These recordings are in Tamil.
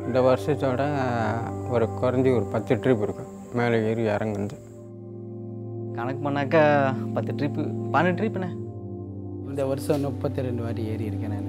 இந்த வருஷத்தோட ஒரு குறைஞ்சி ஒரு பத்து ட்ரிப் இருக்கும் மேலே ஏறி இறங்குந்து கணக்கு பண்ணாக்கா பத்து ட்ரிப்பு பன்னெண்டு ட்ரிப்புண்ணே இந்த வருஷம் முப்பத்தி ரெண்டு வாட்டி ஏறி இருக்கேன் நான்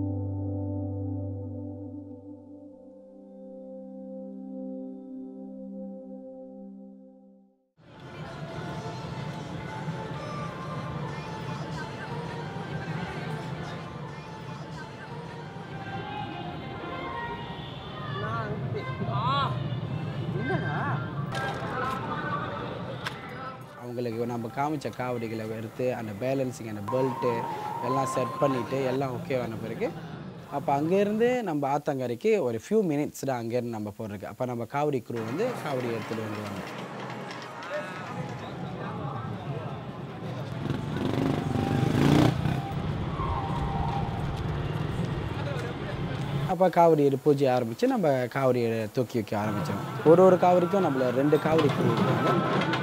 அவங்களுக்கு நம்ம காமிச்ச காவடிகளை எடுத்து அந்த பேலன்சிங் அந்த பெல்ட்டு எல்லாம் செட் பண்ணிவிட்டு எல்லாம் ஓகே ஆன பிறகு அப்போ அங்கேருந்து நம்ம ஆத்தங்கரைக்கு ஒரு ஃபியூ மினிட்ஸ் தான் அங்கேருந்து நம்ம போடுறதுக்கு அப்போ நம்ம காவடி குரூ வந்து காவடி எடுத்துகிட்டு வந்துடுவாங்க அப்போ காவடி எடு பூஜை ஆரம்பித்து நம்ம காவடி தூக்கி வைக்க ஆரம்பித்தோம் ஒரு ஒரு காவடிக்கும் நம்மள ரெண்டு காவடி குழு இருக்காங்க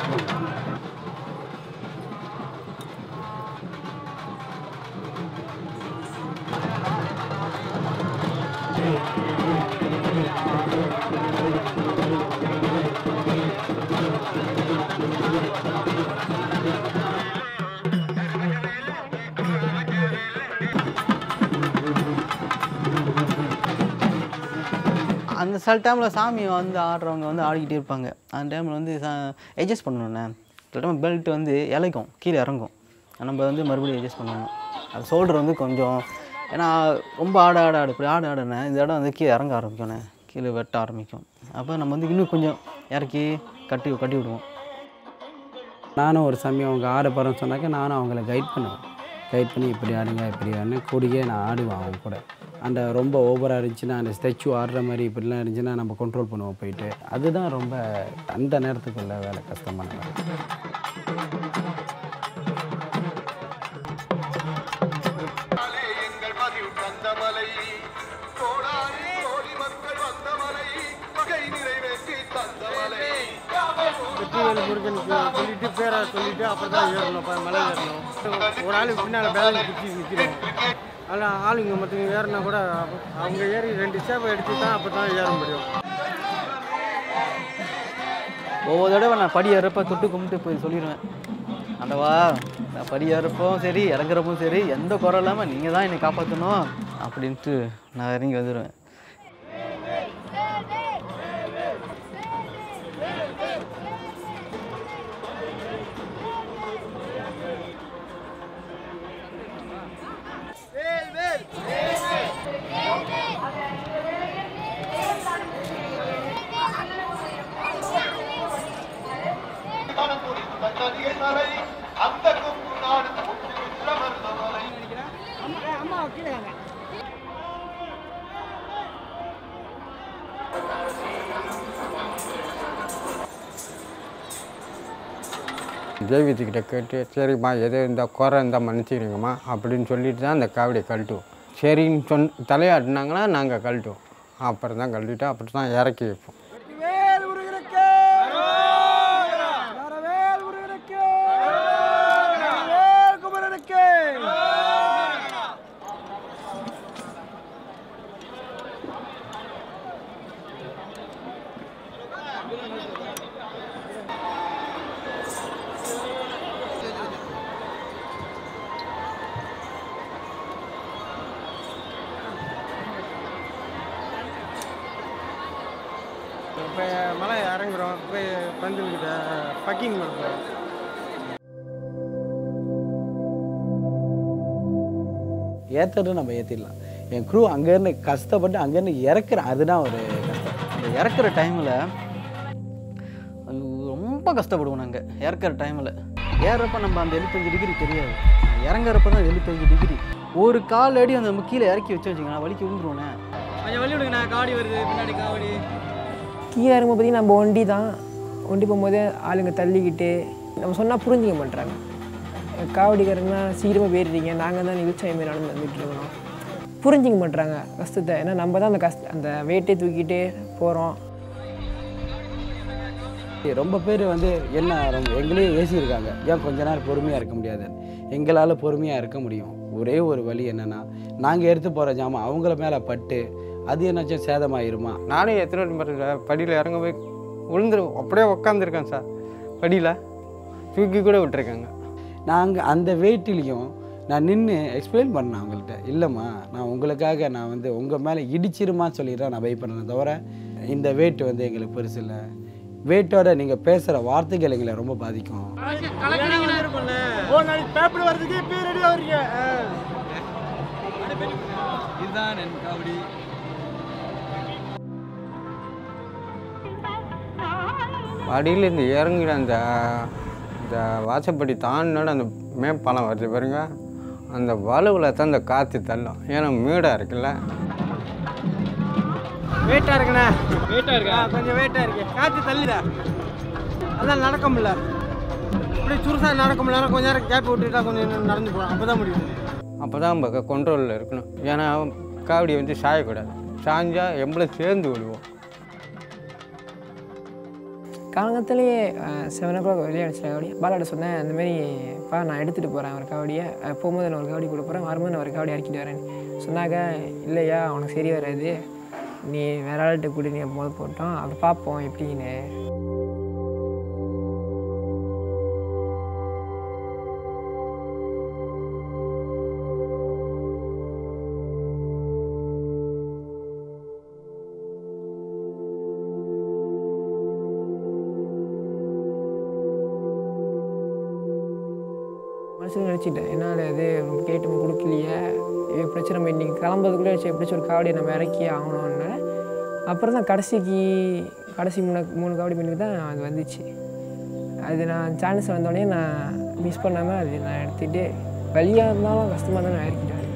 அந்த சில டைமில் சாமி வந்து ஆடுறவங்க வந்து ஆடிக்கிட்டே இருப்பாங்க அந்த டைமில் வந்து அட்ஜஸ்ட் பண்ணணுண்ணே சில டைம் பெல்ட் வந்து இலைக்கும் கீழே இறங்கும் நம்ம வந்து மறுபடியும் அட்ஜஸ்ட் பண்ணணும் அது ஷோல்டர் வந்து கொஞ்சம் ஏன்னா ரொம்ப ஆட ஆட ஆடு இப்படி ஆட ஆடுனே இந்த இடம் வந்து கீழே இறங்க ஆரம்பிக்கும்ண்ணே கீழே வெட்ட ஆரம்பிக்கும் அப்போ நம்ம வந்து இன்னும் கொஞ்சம் இறக்கி கட்டி கட்டி விடுவோம் நானும் ஒரு சமயம் அவங்க ஆட போகிறேன்னு சொன்னாக்க நானும் அவங்கள கைட் பண்ணுவேன் கைட் பண்ணி இப்படி ஆடுங்க இப்படி ஆடுங்க கூடியே நான் ஆடுவேன் அவங்க கூட அந்த ரொம்ப ஓவராக இருந்துச்சுன்னா அந்த ஸ்டெச்சு ஆடுற மாதிரி இப்படிலாம் இருந்துச்சுன்னா நம்ம கண்ட்ரோல் பண்ணுவோம் போயிட்டு அதுதான் ரொம்ப அந்த நேரத்துக்குள்ள வேலை கஷ்டமான வேலை எங்கள் மதில் கந்தமலை கோடானி கோடி மக்கள் வந்த மலை பகை நிறைவேற்றி தந்த மலை வெற்றிவேல் முருகனுக்கு சொல்லிட்டு பேரை சொல்லிட்டு அப்புறம் தான் ஏறணும் அப்போ மலை ஏறணும் ஒரு ஆளுக்கு பின்னால் பேலன்ஸ் பிடிச்சி நிற்கணும் அதில் ஆளுங்க மற்றவங்க ஏறினா கூட அவங்க ஏறி ரெண்டு சேவை எடுத்து தான் அப்போ தான் ஏற முடியும் ஒவ்வொரு தடவை நான் படி ஏறப்ப தொட்டு கும்பிட்டு போய் சொல்லிடுவேன் ஆண்டவா நான் படி ஏறப்பவும் சரி இறங்குறப்பவும் சரி எந்த குறை இல்லாமல் நீங்கள் தான் என்னை காப்பாற்றணும் அப்படின்ட்டு நான் இறங்கி வந்துடுவேன் தனக்குடி தன்னதிகை மலை அந்த கொம்பு நாடு உத்திரமர்ந்த மலை தெய்வத்துக்கிட்ட கேட்டு சரிம்மா எது இருந்தால் குறை இருந்தால் மன்னிச்சிடுங்கம்மா அப்படின்னு சொல்லிட்டு தான் அந்த காவடியை கழட்டுவோம் சரின்னு சொன் தலையாட்டினாங்கன்னா நாங்கள் கழட்டுவோம் அப்புறம் தான் கழட்டிட்டு அப்புறம் தான் இறக்கி வைப்போம் இப்போ மலை இறங்குறோம் போய் பந்துக்கிட்ட பக்கிங் பண்ணுறோம் ஏற்றுறது நம்ம ஏற்றிடலாம் என் க்ரூ அங்கேருந்து கஷ்டப்பட்டு அங்கேருந்து இறக்குறேன் அதுதான் ஒரு கஷ்டம் இந்த இறக்குற டைமில் ரொம்ப கஷ்டப்படுவோம் நாங்கள் இறக்குற டைமில் ஏறுறப்ப நம்ம அந்த எழுபத்தஞ்சு டிகிரி தெரியாது இறங்குறப்ப தான் எழுபத்தஞ்சு டிகிரி ஒரு கால் அடி அந்த நம்ம கீழே இறக்கி வச்சு வச்சுக்கோங்க வலிக்கு விழுந்துருவோண்ணே கொஞ்சம் வழி விடுங்கண்ணா காவடி வருது பின்னாடி காவடி கீழே இறங்கும்போது பார்த்தீங்கன்னா நம்ம ஒண்டி தான் ஒண்டி போகும்போது ஆளுங்க தள்ளிக்கிட்டு நம்ம சொன்னால் புரிஞ்சிக்க மாட்றாங்க காவடிக்காரங்கன்னா சீக்கிரமாக போயிடுறீங்க நாங்கள் தான் நிகழ்ச்சி மாரி நடந்து வந்துட்டு இருக்கோம் புரிஞ்சிக்க மாட்றாங்க கஷ்டத்தை ஏன்னா நம்ம தான் அந்த கஷ்ட அந்த வெயிட்டே தூக்கிட்டு போகிறோம் ரொம்ப பேர் வந்து என்ன ரொம்ப எங்களையே ஏசியிருக்காங்க ஏன் கொஞ்ச நேரம் பொறுமையாக இருக்க முடியாது எங்களால் பொறுமையாக இருக்க முடியும் ஒரே ஒரு வழி என்னென்னா நாங்கள் எடுத்து போகிற ஜாமான் அவங்கள மேலே பட்டு அது என்னாச்சும் சேதமாயிருமா நானும் எத்தனை முறை படியில் இறங்க போய் விழுந்துரு அப்படியே உக்காந்துருக்கேன் சார் படியில் தூக்கி கூட விட்டுருக்காங்க நாங்கள் அந்த வெயிட்டிலையும் நான் நின்று எக்ஸ்பிளைன் பண்ணேன் அவங்கள்ட்ட இல்லைம்மா நான் உங்களுக்காக நான் வந்து உங்கள் மேலே இடிச்சிருமான்னு சொல்லிடுறேன் நான் வெயிட் பண்ணேன் தவிர இந்த வெயிட் வந்து எங்களுக்கு பெருசு இல்லை வெயிட்டோட நீங்கள் பேசுகிற வார்த்தைகள் எங்களை ரொம்ப பாதிக்கும் ஒரு நாளைக்கு பேப்பர் வர்றதுக்கு இப்போ ரெடியாக வரீங்க இதுதான் என் காவடி படியில் இந்த இறங்குற அந்த இந்த வாசப்படி தாண்டினோட அந்த மேப்பாலம் வருது பாருங்க அந்த வலுவில் தான் அந்த காற்று தள்ளும் ஏன்னா மீடாக இருக்குல்ல வெயிட்டாக இருக்குண்ணே வெயிட்டாக இருக்கா கொஞ்சம் வெயிட்டாக இருக்கு காற்று தள்ளிடா அதான் நடக்க முடியல இப்படி சுருசாக நடக்க முடியல கொஞ்ச நேரம் கேப் விட்டுட்டா கொஞ்சம் இன்னும் நடந்து போகலாம் அப்போ தான் முடியும் அப்போ தான் நம்ம கண்ட்ரோலில் இருக்கணும் ஏன்னா காவடி வந்து சாயக்கூடாது சாஞ்சா எம்பளும் சேர்ந்து விடுவோம் காலங்கத்திலேயே செவன் ஓ கிளாக் வெளியே அடிச்சிட்டேன் காவடி பாலாட்ட சொன்னேன் இந்த மாதிரி பா நான் எடுத்துகிட்டு போகிறேன் ஒரு காவடியை அஹ் போகும்போது நான் ஒரு காவடி கொடுக்க போகிறேன் வரும்போது நான் ஒரு காவடி இறக்கிட்டு வரேன் சொன்னாங்க இல்லையா உனக்கு சரி வராது நீ வேற ஆள்கிட்ட கூட நீ போது போட்டோம் அப்புறம் பார்ப்போம் எப்படின்னு மனசில் நினச்சிட்டேன் என்னால் அது நம்ம கேட்டு நம்ம கொடுக்கலையே எப்படியாச்சும் நம்ம இன்றைக்கி கிளம்புறதுக்குள்ளே வச்சு எப்படியாச்சும் ஒரு காவடியை நம்ம இறக்கி ஆகணும்னு அப்புறம் தான் கடைசிக்கு கடைசி மூணு மூணு காவடி மீனுக்கு தான் அது வந்துச்சு அது நான் சான்ஸ் வந்தோடனே நான் மிஸ் பண்ணாமல் அது நான் எடுத்துகிட்டு வழியாக இருந்தாலும் கஷ்டமாக தான் நான் இறக்கிட்டு வந்துட்டேன்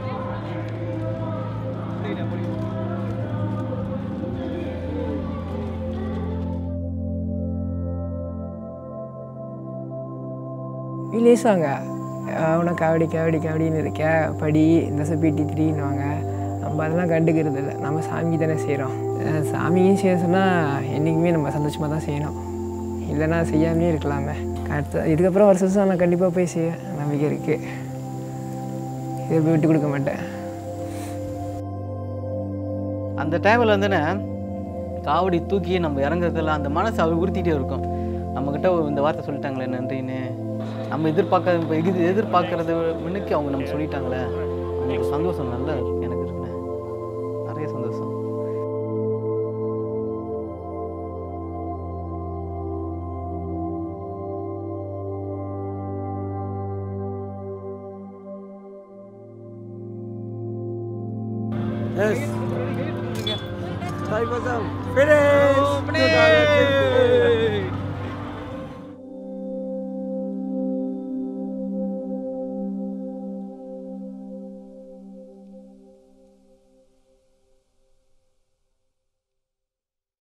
விலேசாங்க அவனை காவடி காவடி காவடின்னு இருக்க படி இந்த பிடி த்ரீன்னுவாங்க நம்ம அதெல்லாம் கண்டுக்கிறது இல்லை நம்ம சாமி தானே செய்கிறோம் சாமியும் செய்ய சொன்னால் என்றைக்குமே நம்ம சந்தோஷமாக தான் செய்யணும் இல்லைன்னா செய்யாமலே இருக்கலாமே அடுத்த இதுக்கப்புறம் வருஷம் வருஷம் நான் கண்டிப்பாக போய் செய்ய நம்பிக்கை இருக்குது இதை போய் விட்டு கொடுக்க மாட்டேன் அந்த டைமில் வந்துன்னு காவடி தூக்கி நம்ம இறங்குறதுல அந்த மனசு அவர் உறுத்திட்டே இருக்கும் நம்மக்கிட்ட இந்த வார்த்தை சொல்லிட்டாங்களே நன்றின்னு நம்ம எதிர்பார்க்க இப்போ எதிர் எதிர்பார்க்கறது முன்னுக்கு அவங்க நம்ம சொல்லிட்டாங்களே அவங்களுக்கு சந்தோஷம் நல்லா இருக்கு எனக்கு இருக்குண்ணே நிறைய சந்தோஷம் Finish!